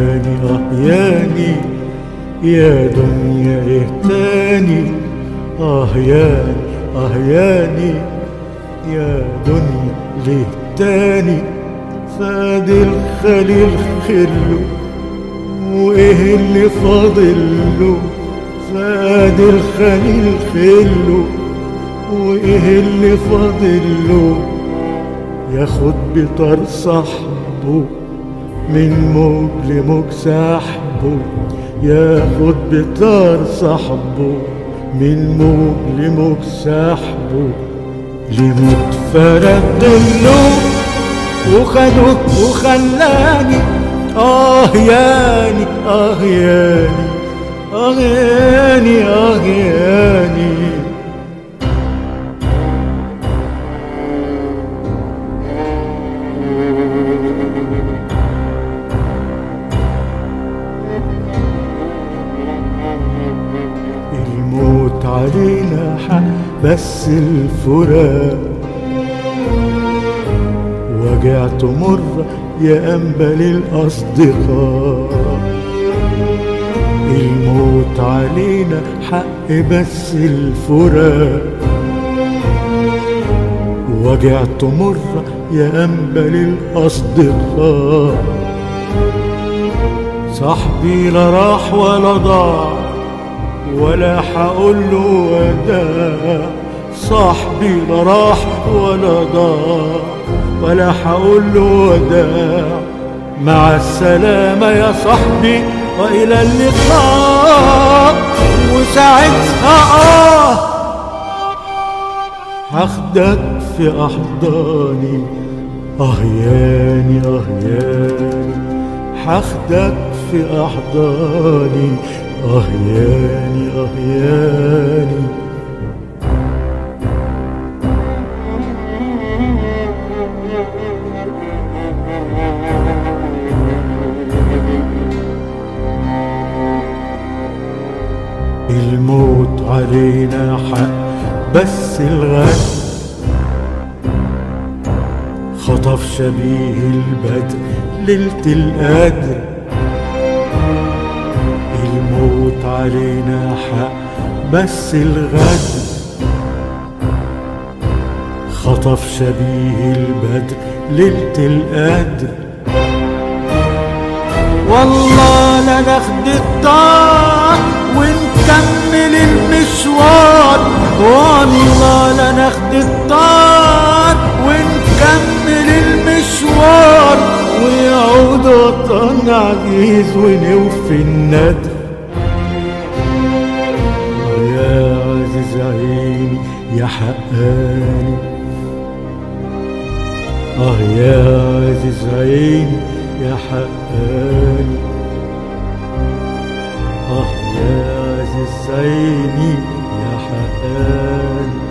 ياني اه ياني يا دنيا ايه تاني اه ياني اه ياني يا دنيا ليه تاني فاد الخليل خله وايه اللي فاضل له فاد الخليل خله وايه اللي فاضل له ياخد بطار صاحبه من موج لموج سحبه ياخد بطار صاحبه من موج لموج سحبه لموت فرد ضله وخدوك وخلاني آه ياني آه ياني آه ياني آه ياني الموت علينا حق بس الفراق وجعت مرة يا أنبل الأصدقاء الموت علينا حق بس الفراق وجعت مرة يا أنبل الأصدقاء صاحبي لا راح ولا ضاع ولا حقول له وداع صاحبي لا راح ولا ضاع ولا حقول له وداع مع السلامة يا صاحبي وإلى اللقاء وساعتها آه هاخدك في أحضاني آه ياني آه ياني هاخدك في أحضاني آه ياني آه ياني الموت علينا حق بس الغد خطف شبيه البدر ليلة القدر الموت علينا حق بس الغد خطف شبيه البدر ليلة القدر والله لا ناخد الطار ونكمل المشوار والله لا ناخد الطار ونكمل المشوار ويعود وطن عزيز ونوفي الندر يا عزيز عيني يا حقاني اه يا عزيز عيني يا حقاني اه يا عزيز عيني يا حقاني